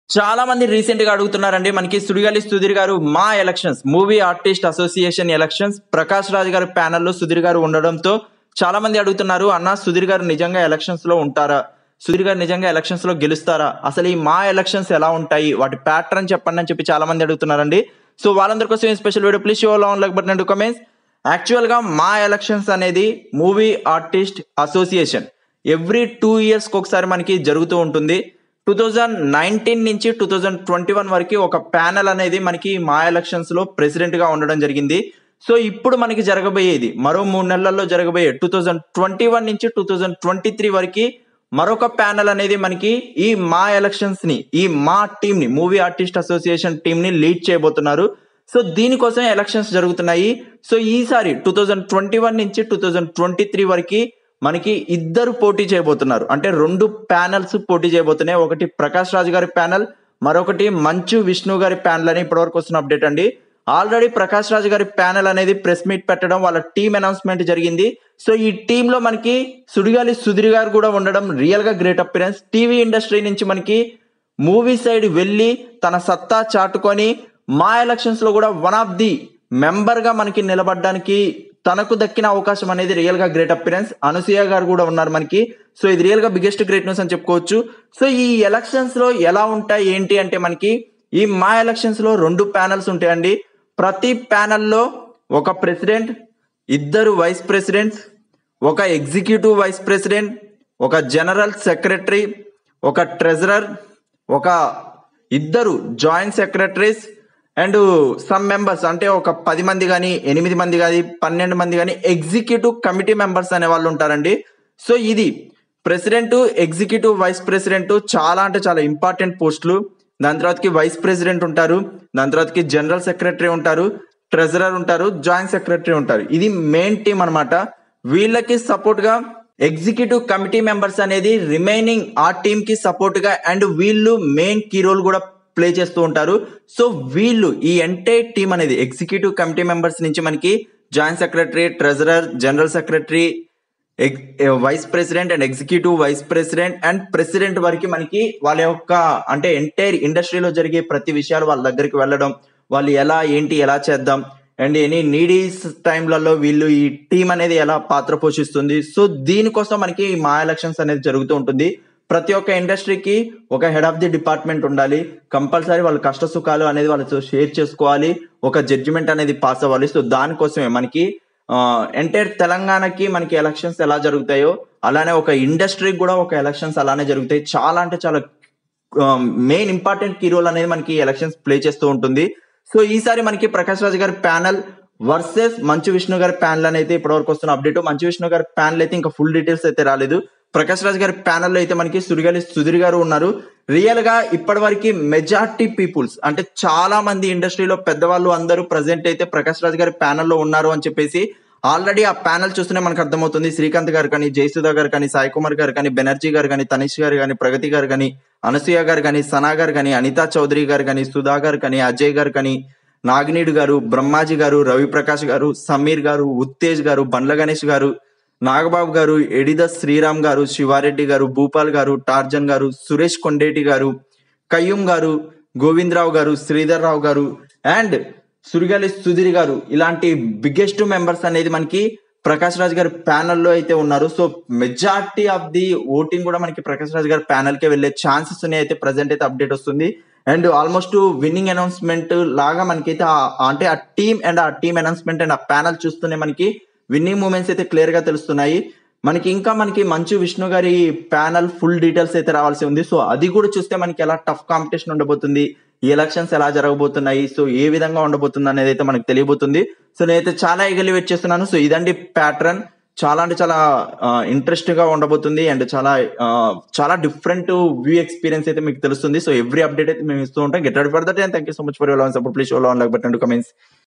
చాలా మంది రీసెంట్ గా అడుగుతున్నారండి మనకి సుడిగాలి సుధీర్ గారు MAA elections movie artist association elections Prakash Raj గారి ప్యానెల్లో సుధీర్ గారు ఉండడంతో చాలా మంది అడుగుతున్నారు అన్న సుధీర్ గారు నిజంగా ఎలక్షన్స్ లో ఉంటారా సుధీర్ గారు నిజంగా ఎలక్షన్స్ లో గెలుస్తారా అసలు ఈ మా ఎలక్షన్స్ ఎలా ఉంటాయి వాటి ప్యాటర్న్ చెప్పండి అని చెప్పి చాలా మంది అడుగుతున్నారండి సో వాళ్ళందరి కోసం special video please show on like button comments actual గా మా ఎలక్షన్స్ అనేది movie artist association every two years ఒకసారి మనకి జరుగుతూ ఉంటుంది టూ థౌజండ్ నైన్టీన్ నుంచి టూ థౌజండ్ ట్వంటీ వన్ వరకు ఒక ప్యానెల్ అనేది మనకి మా ఎలక్షన్స్ లో ప్రెసిడెంట్ గా ఉండడం జరిగింది సో ఇప్పుడు మనకి జరగబోయేది మరో మూడు నెలల్లో జరగబోయే టూ థౌజండ్ ట్వంటీ వన్ నుంచి టూ థౌజండ్ ట్వంటీ త్రీ వరకు మరొక ప్యానెల్ అనేది మనకి ఈ మా ఎలక్షన్స్ ని ఈ మా టీమ్ ని మూవీ ఆర్టిస్ట్ అసోసియేషన్ టీమ్ ని లీడ్ చేయబోతున్నారు సో దీనికోసం ఎలక్షన్స్ జరుగుతున్నాయి సో ఈసారి టూ థౌజండ్ ట్వంటీ వన్ నుంచి టూ థౌజండ్ ట్వంటీ త్రీ వరకు మనకి ఇద్దరు పోటీ చేయబోతున్నారు అంటే రెండు ప్యానెల్స్ పోటీ చేయబోతున్నాయి ఒకటి ప్రకాష్ రాజ్ గారి ప్యానెల్ మరొకటి మంచు విష్ణు గారి ప్యానెల్ అని ఇప్పటివరకు వస్తున్న అప్డేట్ అండి ఆల్రెడీ ప్రకాష్ రాజ్ గారి ప్యానెల్ అనేది ప్రెస్ మీట్ పెట్టడం వాళ్ళ టీమ్ అనౌన్స్మెంట్ జరిగింది సో ఈ టీమ్ లో మనకి సుడిగాలి సుధీర్ గారు కూడా ఉండడం రియల్ గా గ్రేట్ అపిరెన్స్ టీవీ ఇండస్ట్రీ నుంచి మనకి మూవీ సైడ్ వెళ్ళి తన సత్తా చాటుకొని మా ఎలక్షన్స్ లో కూడా వన్ ఆఫ్ ది మెంబర్ గా మనకి నిలబడడానికి తనకు దక్కిన అవకాశం అనేది రియల్ గా గ్రేట్ అపిరెన్స్ అనసూయ గారు కూడా ఉన్నారు మనకి సో ఇది రియల్ గా బిగ్గెస్ట్ గ్రేట్ న్యూస్ అని చెప్పుకోవచ్చు సో ఈ ఎలక్షన్స్ లో ఎలా ఉంటాయి ఏంటి అంటే మనకి ఈ మా ఎలక్షన్స్ లో రెండు ప్యానల్స్ ఉంటాయండి ప్రతి ప్యానెల్లో ఒక ప్రెసిడెంట్ ఇద్దరు వైస్ ప్రెసిడెంట్స్ ఒక ఎగ్జిక్యూటివ్ వైస్ ప్రెసిడెంట్ ఒక జనరల్ సెక్రటరీ ఒక ట్రెజరర్ ఒక ఇద్దరు joint secretaries and some members అంటే ఒక పది మంది కానీ ఎనిమిది మంది కానీ పన్నెండు మంది కానీ ఎగ్జిక్యూటివ్ కమిటీ మెంబర్స్ అనే వాళ్ళు ఉంటారండి సో ఇది ప్రెసిడెంట్ ఎగ్జిక్యూటివ్ వైస్ ప్రెసిడెంట్ చాలా అంటే చాలా ఇంపార్టెంట్ పోస్టులు దాని తర్వాతకి వైస్ ప్రెసిడెంట్ ఉంటారు దాని తర్వాతకి జనరల్ సెక్రటరీ ఉంటారు ట్రెజరర్ ఉంటారు జాయింట్ సెక్రటరీ ఉంటారు ఇది మెయిన్ టీం అన్నమాట వీళ్ళకి సపోర్ట్ గా ఎగ్జిక్యూటివ్ కమిటీ మెంబర్స్ అనేది రిమైనింగ్ ఆ టీమ్ కి సపోర్ట్ గా అండ్ వీళ్ళు మెయిన్ కీ రోల్ కూడా ప్లే చేస్తూ ఉంటారు సో వీళ్ళు ఈ ఎంటైర్ టీం అనేది ఎగ్జిక్యూటివ్ కమిటీ మెంబర్స్ నుంచి మనకి joint secretary treasurer general secretary vice president and executive vice president and president వరకు మనకి వాళ్ళ యొక్క అంటే ఎంటైర్ ఇండస్ట్రీలో జరిగే ప్రతి విషయాలు వాళ్ళ దగ్గరికి వెళ్ళడం వాళ్ళు ఎలా ఏంటి ఎలా చేద్దాం అండ్ ఎనీ నీడీస్ టైంలలో వీళ్ళు ఈ టీం అనేది ఎలా పాత్ర పోషిస్తుంది సో దీనికోసం మనకి మా ఎలక్షన్స్ అనేది జరుగుతూ ఉంటుంది ప్రతి ఒక్క ఇండస్ట్రీకి ఒక హెడ్ ఆఫ్ ది డిపార్ట్మెంట్ ఉండాలి కంపల్సరీ వాళ్ళ కష్ట సుఖాలు అనేది వాళ్ళతో షేర్ చేసుకోవాలి ఒక జడ్జిమెంట్ అనేది పాస్ అవ్వాలి సో దానికోసమే మనకి ఎంటైర్ తెలంగాణకి మనకి ఎలక్షన్స్ ఎలా జరుగుతాయో అలానే ఒక ఇండస్ట్రీకి కూడా ఒక ఎలక్షన్స్ అలానే జరుగుతాయి చాలా అంటే చాలా మెయిన్ ఇంపార్టెంట్ కీ రోల్ అనేది మనకి ఎలక్షన్స్ ప్లే చేస్తూ ఉంటుంది సో ఈసారి మనకి ప్రకాష్ రాజ్ గారి ప్యానల్ వర్సెస్ మంచు విష్ణు గారి ప్యానల్ అని అయితే ఇప్పటివరకు వస్తున్న అప్డేట్ మంచు విష్ణు గారి ప్యానల్ అయితే ఇంకా ఫుల్ డీటెయిల్స్ అయితే రాలేదు ప్రకాష్ రాజ్ గారి ప్యానల్ లో అయితే మనకి సుడిగాలి సుధీర్ గారు ఉన్నారు రియల్ గా ఇప్పటి వరకు మెజార్టీ పీపుల్స్ అంటే చాలా మంది ఇండస్ట్రీలో పెద్దవాళ్ళు అందరూ ప్రజెంట్ అయితే ప్రకాష్ రాజ్ గారి ప్యానల్ లో ఉన్నారు అని చెప్పేసి ఆల్రెడీ ఆ ప్యానల్ చూస్తూనే మనకు అర్థమవుతుంది శ్రీకాంత్ గారు కానీ జయసుధా గారు కానీ సాయి కుమార్ గారు కానీ బెనర్జీ గారు కానీ తనిష్ గారు కానీ ప్రగతి గారు కానీ అనసూయ గారు కానీ సనా గారు కానీ అనితా చౌదరి గారు కానీ సుధా గారు కానీ అజయ్ గారు కానీ నాగినీడు గారు బ్రహ్మాజీ గారు రవి ప్రకాష్ గారు సమీర్ గారు ఉత్తేజ్ గారు బండ్ల గణేష్ గారు నాగబాబు గారు ఎడిద శ్రీరామ్ గారు శివారెడ్డి గారు భూపాల్ గారు టార్జన్ గారు సురేష్ కొండేటి గారు కయ్యూమ్ గారు గోవిందరావు గారు శ్రీధర్ రావు గారు అండ్ సురిగాలి సుధీర్ గారు ఇలాంటి బిగ్గెస్ట్ మెంబర్స్ అనేది మనకి ప్రకాష్ రాజ్ గారి ప్యానల్లో అయితే ఉన్నారు so majority of the voting కూడా మనకి ప్రకాష్ రాజ్ గారి ప్యానల్ కి వెళ్లే ఛాన్సెస్ ఉన్నాయి అయితే ప్రజెంట్ అయితే అప్డేట్ వస్తుంది అండ్ ఆల్మోస్ట్ విన్నింగ్ అనౌన్స్మెంట్ లాగా మనకైతే ఆ- అంటే ఆ టీమ్ అండ్ ఆ టీమ్ అనౌన్స్మెంట్ అండ్ ఆ ప్యానల్ చూస్తూనే మనకి విన్నింగ్ మూమెంట్స్ అయితే క్లియర్ గా తెలుస్తున్నాయి మనకి ఇంకా మనకి మంచు విష్ణు గారి ప్యానల్ ఫుల్ డీటెయిల్స్ అయితే రావాల్సి ఉంది సో అది కూడా చూస్తే మనకి ఎలా టఫ్ కాంపిటీషన్ ఉండబోతుంది ఈ ఎలక్షన్స్ ఎలా జరగబోతున్నాయి సో ఏ విధంగా ఉండబోతుంది అనేది అయితే మనకు తెలియబోతుంది సో నేనైతే చాలా ఎగలి వెయిట్ చేస్తున్నాను సో ఇదండి ప్యాటర్న్ చాలా అంటే చాలా ఇంట్రెస్ట్ గా ఉండబోతుంది అండ్ చాలా ఆ, చాలా డిఫరెంట్ వ్యూ ఎక్స్పీరియన్స్ అయితే మీకు తెలుస్తుంది సో ఎవ్రీ అప్డేట్ అయితే మేము ఇస్తూ ఉంటాం get ready for that and thank you so much for your support please show on like button comments